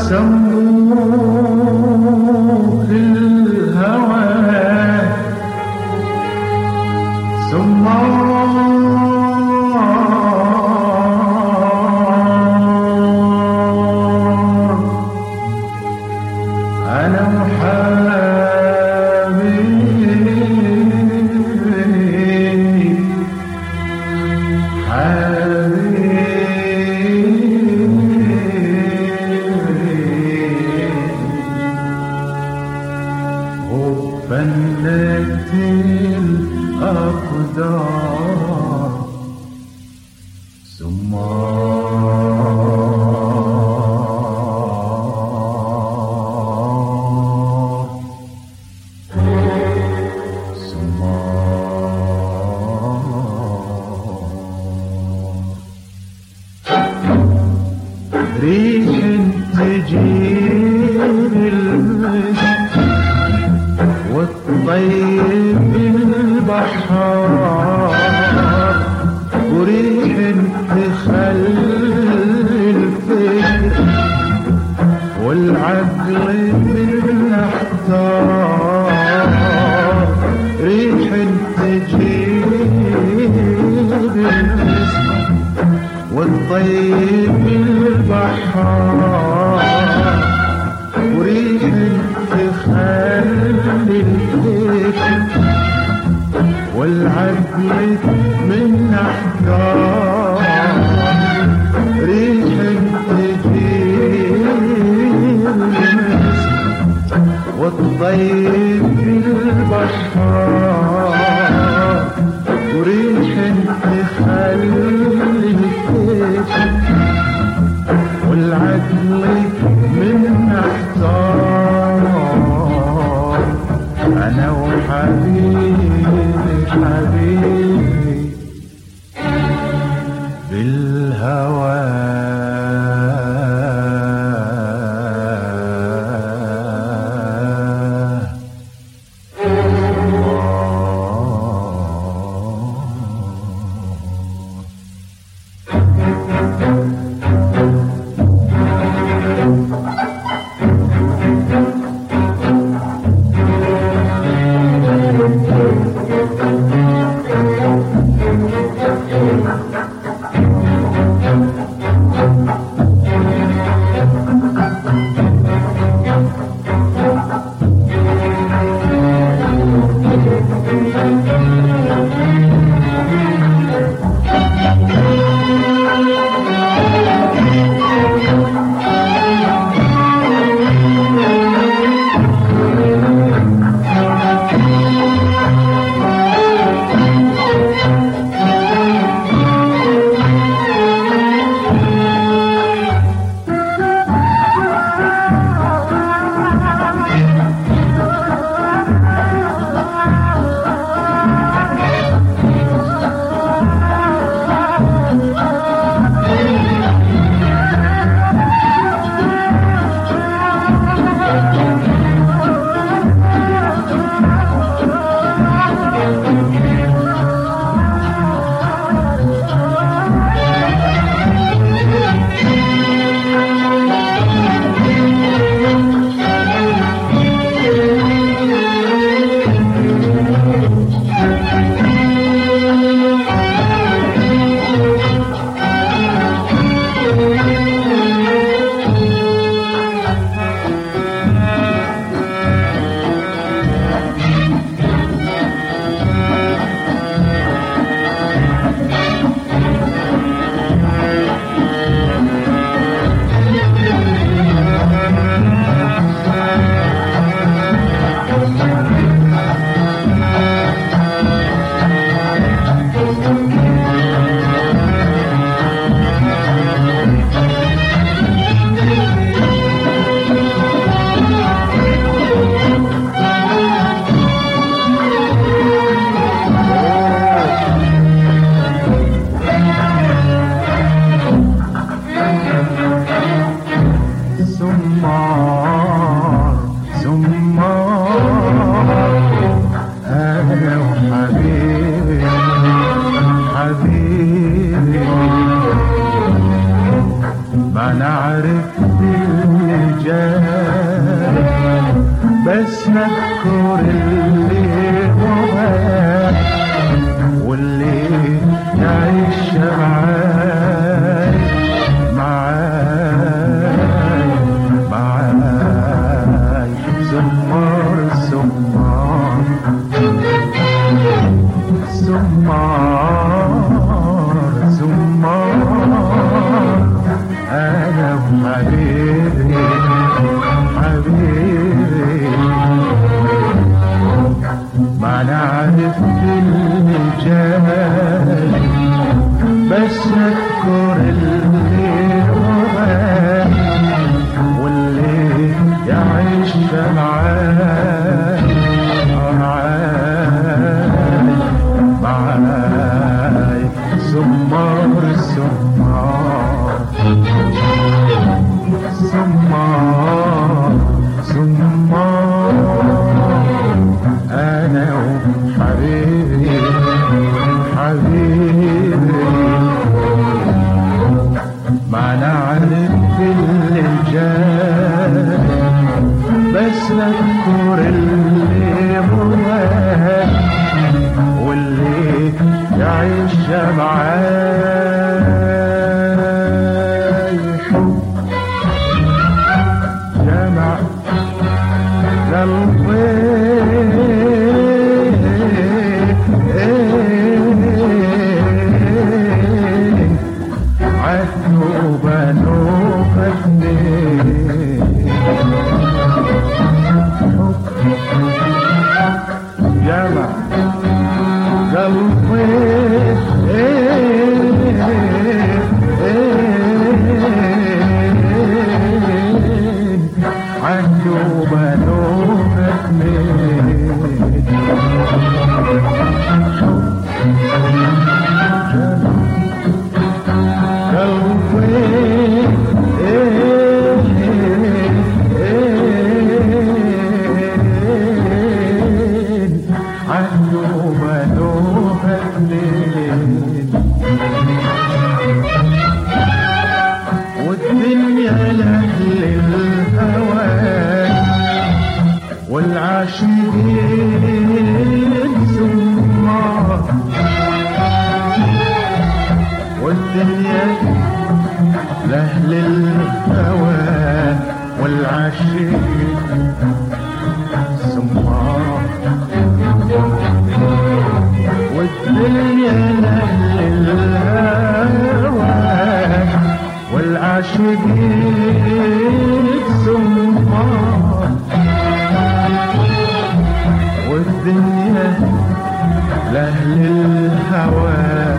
سموك الهوى سمار أنا وحبيبي حبيبي وفنت الأقدار سمار سمار ريح تجيب المسك والطيب البحار وريح تخلي الفكر والعقل من احتار ريح تجيب المسك والطيب البحار وريح تخلي الفكر والعقل من احجار ريح تجيب المسك والطيب البحار وريح تخلي الفكر والعقل من احتار انا وحبيبي حبيبي بالهوى اللي هواك واللي يعيش معاي معاي معاي زمار زمار زمار زمار انا وحبيبي حبيبي ما نعرف الجال بس اذكر اللي هواك واللي يعيش معاي معاي معاي زمار زمار زمار زمار انا وحبيبي حبيبي ما نعرف الجال بس نذكر اللي هواك واللي يعيش معاي حب جمع قلبي عدوا بنو فتني جمع قلبي عدوا بنو عنده ملوها اتنين والدنيا لأهل الهوى والعاشقين زمار والدنيا لأهل الهوى والعاشقين زمار والدنيا لأهل الهوى والعاشقين زمار والدنيا لأهل الهوى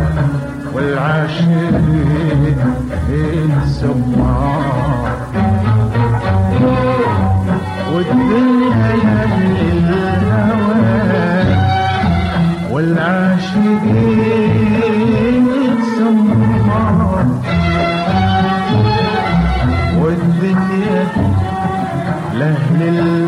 والعاشقين زمار والدنيا لأهل الهوى والعاشقين زمار والدنيا لأهل الهوى